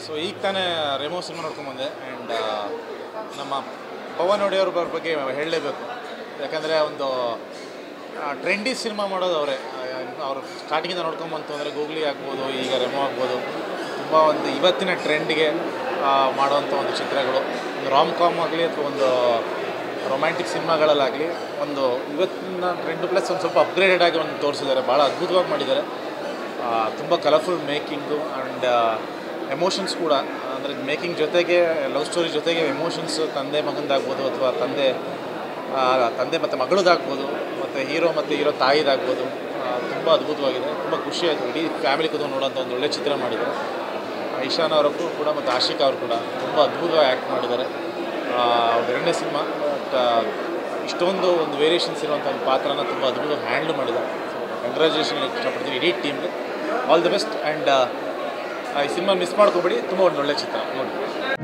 so ಈಗ ತಾನೇ Remo cinema ನೋಡ್ಕೊಂಬಂದೆ and ನಮ್ಮ ಪವನ್ ಒಡೆಯವ್ರ ಅವ್ರ ಬಗ್ಗೆ ಹೇಳಲೇಬೇಕು ಯಾಕಂದರೆ ಒಂದು ಟ್ರೆಂಡಿ ಸಿನಿಮಾ ಮಾಡೋದು ಅವರೇ ಅವರು ಸ್ಟಾರ್ಟಿಂಗಿಂದ ನೋಡ್ಕೊಂಬಂತು ಅಂದರೆ ಗೂಗ್ಲಿ ಆಗ್ಬೋದು ಈಗ ರೆಮೋ ಆಗ್ಬೋದು ತುಂಬ ಒಂದು ಇವತ್ತಿನ ಟ್ರೆಂಡ್ಗೆ ಮಾಡುವಂಥ ಒಂದು ಚಿತ್ರಗಳು ಒಂದು ರಾಮ್ ಕಾಮ್ ಆಗಲಿ ಅಥವಾ ಒಂದು ರೊಮ್ಯಾಂಟಿಕ್ ಸಿನಿಮಾಗಳಲ್ಲಾಗಲಿ ಒಂದು ಇವತ್ತಿನ ಟ್ರೆಂಡ್ ಪ್ಲಸ್ ಒಂದು ಸ್ವಲ್ಪ ಅಪ್ಗ್ರೇಡೆಡ್ ಆಗಿ ಒಂದು ತೋರಿಸಿದ್ದಾರೆ ಭಾಳ ಅದ್ಭುತವಾಗಿ ಮಾಡಿದ್ದಾರೆ ತುಂಬ ಕಲರ್ಫುಲ್ ಮೇಕಿಂಗು ಆ್ಯಂಡ್ ಎಮೋಷನ್ಸ್ ಕೂಡ ಅಂದರೆ ಮೇಕಿಂಗ್ ಜೊತೆಗೆ ಲವ್ ಸ್ಟೋರಿ ಜೊತೆಗೆ ಎಮೋಷನ್ಸ್ ತಂದೆ ಮಗಂದಾಗ್ಬೋದು ಅಥವಾ ತಂದೆ ಆ, ತಂದೆ ಮತ್ತು ಮಗಳದಾಗ್ಬೋದು ಮತ್ತು ಹೀರೋ ಮತ್ತು ಹೀರೋ ತಾಯಿದಾಗ್ಬೋದು ತುಂಬ ಅದ್ಭುತವಾಗಿದೆ ತುಂಬ ಖುಷಿ ಆಯಿತು ಇಡೀ ಫ್ಯಾಮಿಲಿ ಕೂತ್ಕೊಂಡು ನೋಡೋಂಥ ಒಂದು ಒಳ್ಳೆ ಚಿತ್ರ ಮಾಡಿದ್ದಾರೆ ಐಶಾನ್ ಅವರಕ್ಕೂ ಕೂಡ ಮತ್ತು ಆಶಿಕ್ ಅವರು ಕೂಡ ತುಂಬ ಅದ್ಭುತವಾಗಿ ಆ್ಯಕ್ಟ್ ಮಾಡಿದ್ದಾರೆ ಆ, ಅವ್ರ ಎರಡನೇ ಸಿನಿಮಾ ಬಟ್ ಇಷ್ಟೊಂದು ಒಂದು ವೇರಿಯೇಷನ್ಸ್ ಇರುವಂಥ ಒಂದು ಪಾತ್ರನ ತುಂಬ ಅದ್ಭುತವಾಗಿ ಹ್ಯಾಂಡ್ಲ್ ಮಾಡಿದ್ದಾರೆ ಕಂಗ್ರ್ಯಾಚುಲೇಷನ್ ಇಷ್ಟಪಡ್ತೀನಿ ಇಡೀ ಟೀಮ್ಗೆ ಆಲ್ ದಿ ಬೆಸ್ಟ್ ಆ್ಯಂಡ್ ಈ ಸಿನಿಮಾ ಮಿಸ್ ಮಾಡ್ಕೊಬೇಡಿ ತುಂಬ ಒಂದು ಒಳ್ಳೆ ಚಿತ್ರ ನೋಡಿ